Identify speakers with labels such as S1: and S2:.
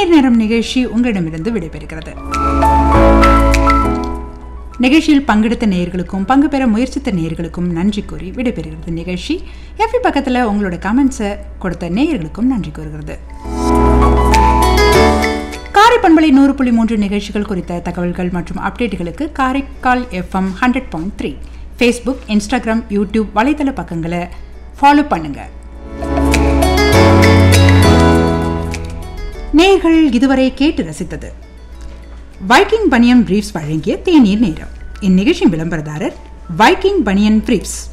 S1: தேநீர் நேரம் நிகழ்ச்சி உங்களிடமிருந்து விடைபெறுகிறது நிகழ்ச்சியில் பங்கெடுத்த நேயர்களுக்கும் பங்கு பெற முயற்சித்த நேயர்களுக்கும் நன்றி கூறி விடைபெறுகிறது நிகழ்ச்சி எஃபி பக்கத்தில் உங்களோட கமெண்ட்ஸை கொடுத்த நேயர்களுக்கும் நன்றி கூறுகிறது காரை பண்பலை நூறு புள்ளி மூன்று நிகழ்ச்சிகள் குறித்த தகவல்கள் மற்றும் அப்டேட்டுகளுக்கு Karaikal F M hundred point three Facebook Instagram YouTube வலைத்தள பக்கங்களை ஃபாலோ பண்ணுங்க நேர்கள் இதுவரை கேட்டு ரசித்தது வைக்கிங் பனியன் பிரீஃப்ஸ் வழங்கிய தேநீர் நேரம் இந்நிகழ்ச்சியின் விளம்பரதாரர் வைக்கிங் பனியன் பிரீஃப்ஸ்